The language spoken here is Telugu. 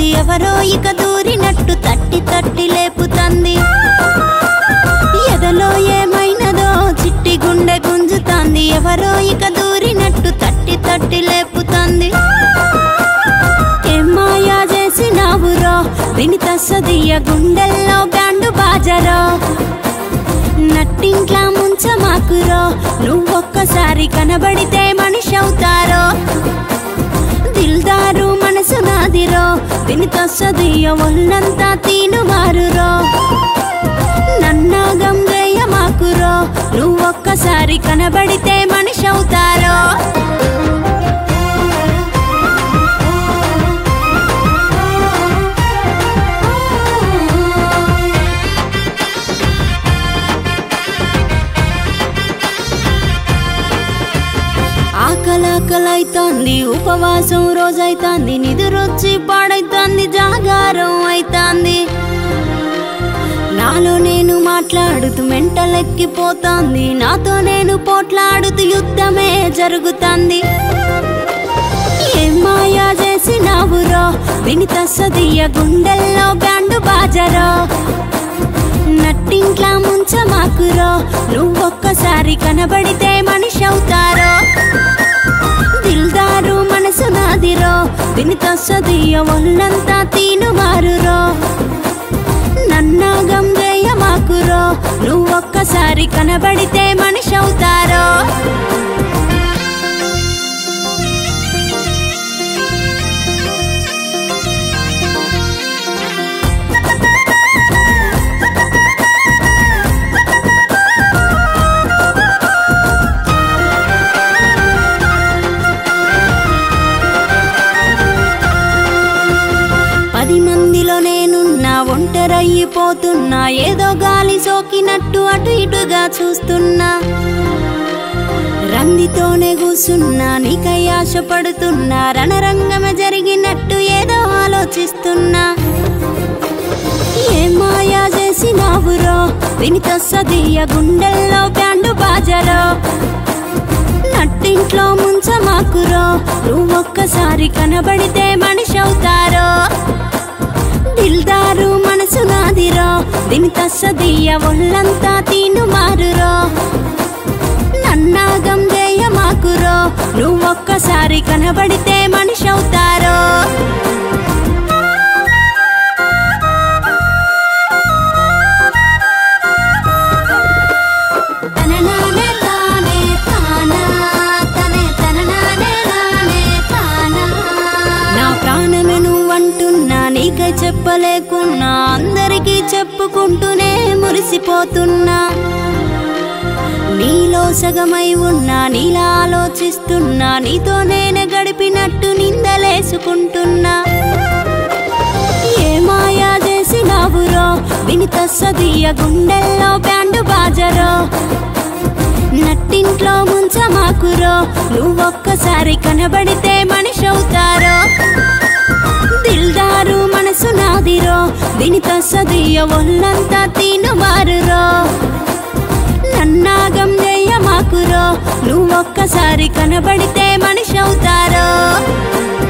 లేపుతంది ఎవరో ఇక దూరినట్టు తట్టి తట్టి లేపుతంది ఎదలో ఏమైనదో చిట్టి గుండె గుంజుతాంది ఎవరో ఇక దూరినట్టు తట్టి తట్టి లేపుతంది ఏం మాయా చేసినావురో వినిత సదియ గుండెల్లో బ్యాండు బాజరో నట్టింట్లా ముంచమాకురో నువ్వొక్కసారి కనబడితే మనిషి అవుతారో దిల్దారు మనసు నాదిరో వినిత సదియ ఒళ్ళంతా తీను మారురో నన్నాగం మాకురో నువ్వొక్కసారి కనబడితే మనిషి అవుతారో ఆకలాకలైతాంది ఉపవాసం రోజైతాంది నిదురొచ్చి పాడైతాంది జాగారం అయితాంది నాలో నేను మాట్లాడుతూ మెంటలెక్కిపోతాంది నాతో నేను పోట్లాడుతూ యుద్ధమే జరుగుతాంది ఏం మాయా చేసినావురో వినిత సదియ గుండెల్లో బ్యాండు బాజరో నట్టింట్లా ముంచమాకురో నువ్వొక్కసారి కనబడితే మనిషి అవుతారో దిల్దారు మనసు నాదిరో వినిత సదియ ఒళ్ళంతా తీను మారురో నన్నాగం మాకురో నువ్వొక్కసారి కనబడితే మనిషి అవుతారో పది మందిలో నేనున్నా ఒంటరయ్యిపోతున్నా ఏదో గాలి సోకినట్టు అటు ఇటుగా చూస్తున్నా రందితోనే కూసున్నా నీకై ఆశపడుతున్నా రణరంగమే జరిగినట్టు ఏదో ఆలోచిస్తున్నా ఏ మాయా చేసినావురో వినిత సదియ గుండెల్లో బ్యాండు బాజరో నట్టింట్లో ముంచమాకురో నువ్వొక్కసారి కనబడితే మనిషి అవుతారో దిల్దారు మనసు నాదిరో వినిత సదియ ఒళ్ళంతా తీను మారురో నన్నాగం మాకురో నువ్వొక్కసారి కనబడితే మనిషి అవుతారో తననానే తానే తానా, తనే తననానే నానే తానా. నా ప్రాణమే నువ్వంటున్నా నీకై చెప్పలేకున్నా అందరికీ చెప్పుకుంటూనే మురిసిపోతున్నా నీలో సగమై ఉన్నా నీలా ఆలోచిస్తున్నా నీతో నేనే గడిపినట్టు నిందలేసుకుంటున్నా ఏ మాయా చేసినావురో వినిత సదియ గుండెల్లో బ్యాండు బాజరో నట్టింట్లో ముంచమాకురో నువ్వొక్కసారి కనబడితే మనిషి అవుతారో దిల్దారు మనసు నాదిరో వినిత సదియ ఒళ్ళంతా తీను మారురో నన్నాగం మాకురో నువ్వొక్కసారి కనబడితే మనిషి అవుతారో